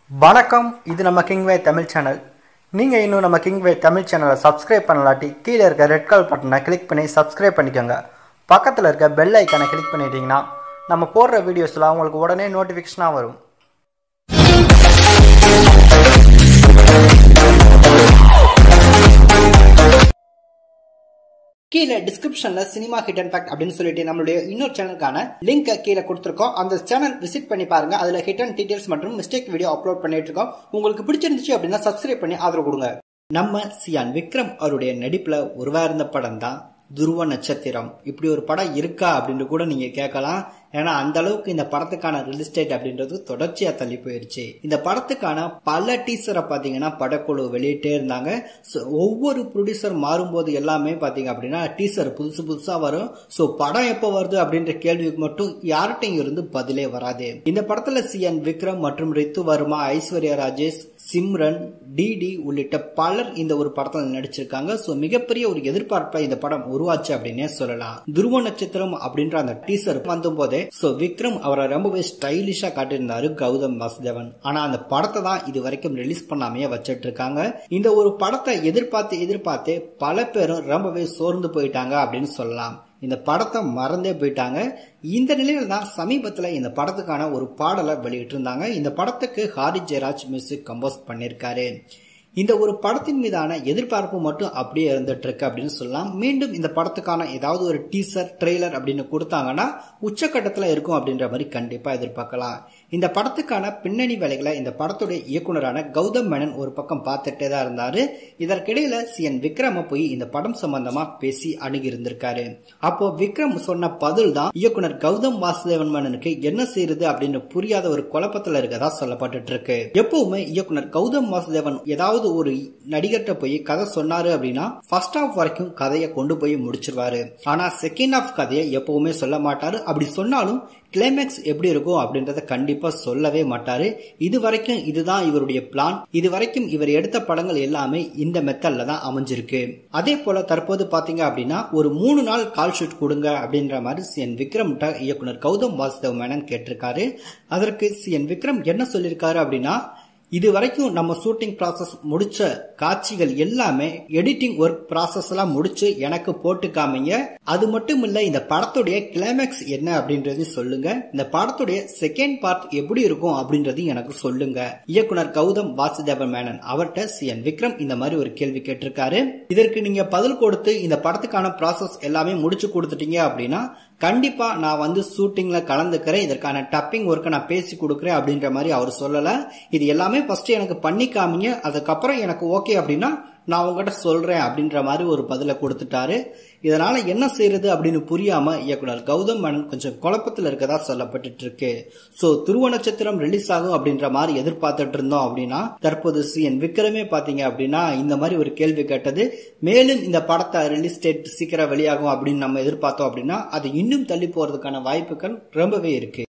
வணக்கம் இது நம்ம கிங்வே தமிழ் சேனல் நீங்கள் இன்னும் நம்ம கிங்வே தமிழ் சேனலை சப்ஸ்கிரைப் பண்ணலாட்டி கீழே இருக்க ரெட் கலர் பட்டனை கிளிக் பண்ணி சப்ஸ்கிரைப் பண்ணிக்கோங்க பக்கத்தில் இருக்க பெல் ஐக்கானை கிளிக் பண்ணிட்டீங்கன்னா நம்ம போடுற வீடியோஸ்லாம் உங்களுக்கு உடனே நோட்டிஃபிகேஷனாக வரும் கீழே டிஸ்கிரிப்ஷன்ல சினிமா ஹிட் அண்ட் ஃபேக்ட் அப்படின்னு சொல்லிட்டு நம்மளுடைய இன்னொரு சேனலுக்கான லிங்க் கீழே கொடுத்துருக்கோம் அந்த சேனல் விசிட் பண்ணி பாருங்க அதுல ஹிட் அண்ட் டீடைல்ஸ் மற்றும் மிஸ்டேக் வீடியோ அப்லோட் பண்ணிட்டு இருக்கோம் உங்களுக்கு பிடிச்சிருந்துச்சு அப்படின்னா சப்ஸ்கிரைப் பண்ணி ஆதரவு கொடுங்க நம்ம சியான் விக்ரம் அவருடைய நடிப்புல உருவாயிருந்த படம் தான் துருவ நட்சத்திரம் இப்படி ஒரு படம் இருக்கா அப்படின்னு கூட நீங்க கேட்கலாம் ஏன்னா அந்த அளவுக்கு இந்த படத்துக்கான ரிலீஸ் டேட் அப்படின்றது தொடர்ச்சியா தள்ளி போயிருச்சு இந்த படத்துக்கான பல டீசரை பாத்தீங்கன்னா படக்குழு வெளியிட்டே இருந்தாங்க So, ஒவ்வொரு ப்ரொடியூசர் மாறும்போது எல்லாமே பாத்தீங்க அப்படின்னா டீசர் புதுசு புதுசா வரும் ஸோ படம் எப்போ வருது அப்படின்ற கேள்விக்கு மட்டும் யார்கிட்டையும் இருந்து பதிலே வராது இந்த படத்துல சிஎன் விக்ரம் மற்றும் ரித்து வர்மா ஐஸ்வர்யா ராஜேஷ் சிம்ரன் டிடி உள்ளிட்ட பலர் இந்த ஒரு படத்துல நடிச்சிருக்காங்க ஸோ மிகப்பெரிய ஒரு எதிர்பார்ப்பை இந்த படம் உருவாச்சு அப்படின்னே சொல்லலாம் துருவ நட்சத்திரம் அப்படின்ற அந்த டீசர் வந்தபோதே ஸோ விக்ரம் அவரை ரொம்பவே ஸ்டைலிஷா காட்டியிருந்தாரு கௌதம் வாசுதேவன் ஆனா அந்த படத்தை தான் இது வரைக்கும் ரிலீஸ் பண்ணாமையே வச்சிட்டு இருக்காங்க இந்த ஒரு படத்தை எதிர்பார்த்து எதிர்பார்த்து பல பேரும் ரொம்பவே சோர்ந்து போயிட்டாங்க அப்படின்னு சொல்லலாம் இந்த படத்தை மறந்தே போயிட்டாங்க இந்த நிலையில தான் சமீபத்துல இந்த படத்துக்கான ஒரு பாடலை வெளியிட்டு இருந்தாங்க இந்த படத்துக்கு ஹாரி ஜெயராஜ் மியூசிக் கம்போஸ் பண்ணியிருக்காரு இந்த ஒரு படத்தின் மீதான எதிர்பார்ப்பு மட்டும் அப்படியே இருந்துட்டு இருக்கு அப்படின்னு சொல்லலாம் மீண்டும் இந்த படத்துக்கான ஏதாவது ஒரு டீசர் ட்ரெய்லர் அப்படின்னு கொடுத்தாங்கன்னா உச்சக்கட்டத்தில் இருக்கும் அப்படின்ற மாதிரி கண்டிப்பா எதிர்பார்க்கலாம் இந்த படத்துக்கான பின்னணி வேலைகளை இந்த படத்துடைய இயக்குனரான கௌதம் மேனன் ஒரு பக்கம் பார்த்துட்டே தான் இருந்தாரு இதற்கிடையில சி என் விக்ரம போய் இந்த படம் சம்பந்தமா பேசி அணுகி இருந்திருக்காரு அப்போ விக்ரம் சொன்ன பதில் தான் இயக்குனர் கௌதம் வாசுதேவன் மேனனுக்கு என்ன செய்யறது அப்படின்னு புரியாத ஒரு குழப்பத்துல இருக்கதா சொல்லப்பட்டு இருக்கு எப்பவுமே இயக்குனர் கௌதம் வாசுதேவன் ஏதாவது ஒரு நடிகர்கிட்ட போய் கதை சொன்னாரு அப்படின்னா ஃபர்ஸ்ட் ஹாஃப் வரைக்கும் கதையை கொண்டு போய் முடிச்சிருவாரு ஆனா செகண்ட் ஹாஃப் கதையை எப்பவுமே சொல்ல மாட்டாரு அப்படி சொன்னாலும் கிளைமேக்ஸ் எப்படி இருக்கும் அப்படின்றத கண்டிப்பா சொல்லவே மாட்டாரு இது வரைக்கும் இதுதான் இவருடைய பிளான் இது வரைக்கும் இவர் எடுத்த படங்கள் எல்லாமே இந்த மெத்தட்ல தான் அமைஞ்சிருக்கு அதே போல தற்போது பாத்தீங்க அப்படின்னா ஒரு மூணு நாள் கால் ஷூட் கொடுங்க அப்படின்ற மாதிரி சி என் விக்ரம் இயக்குனர் கௌதம் வாசுதேவ் மேனன் கேட்டிருக்காரு அதற்கு சி என் விக்ரம் என்ன சொல்லியிருக்காரு அப்படின்னா இது வரைக்கும் நம்ம ஷூட்டிங் ப்ராசஸ் முடிச்ச காட்சிகள் எல்லாமே எடிட்டிங் ஒர்க் ப்ராசஸ் எல்லாம் முடிச்சு எனக்கு போட்டு காமிங்க அது மட்டும் இல்ல இந்த படத்துடைய கிளைமேக்ஸ் என்ன அப்படின்றது சொல்லுங்க இந்த படத்துடைய செகண்ட் பார்ட் எப்படி இருக்கும் அப்படின்றது எனக்கு சொல்லுங்க இயக்குனர் கௌதம் வாசுதேவன் மேனன் அவர்கிட்ட சி என் விக்ரம் இந்த மாதிரி ஒரு கேள்வி கேட்டிருக்காரு இதற்கு நீங்க பதில் கொடுத்து இந்த படத்துக்கான ப்ராசஸ் எல்லாமே முடிச்சு கொடுத்துட்டீங்க அப்படின்னா கண்டிப்பா நான் வந்து ஷூட்டிங்ல கலந்துக்கிறேன் இதற்கான டப்பிங் ஒர்க்கை நான் பேசி கொடுக்குறேன் அப்படின்ற மாதிரி அவர் சொல்லல இது எல்லாமே ஃபர்ஸ்ட் எனக்கு பண்ணி காமிங்க அதுக்கப்புறம் எனக்கு ஓகே அப்படின்னா நான் உங்ககிட்ட சொல்றேன் அப்படின்ற மாதிரி ஒரு பதிலை கொடுத்துட்டாரு இதனால என்ன செய்யறது அப்படின்னு புரியாம இயக்குனர் கௌதம் மேனன் கொஞ்சம் குழப்பத்தில் இருக்கதா சொல்லப்பட்டு இருக்கு சோ துருவ நட்சத்திரம் ரிலீஸ் ஆகும் அப்படின்ற மாதிரி எதிர்பார்த்துட்டு இருந்தோம் அப்படின்னா தற்போது சி என் விக்ரமே பாத்தீங்க அப்படின்னா இந்த மாதிரி ஒரு கேள்வி கேட்டது மேலும் இந்த படத்தை ரிலீஸ் டேட் சீக்கிரம் வெளியாகும் அப்படின்னு நம்ம எதிர்பார்த்தோம் அப்படின்னா அது இன்னும் தள்ளி போறதுக்கான வாய்ப்புகள் ரொம்பவே இருக்கு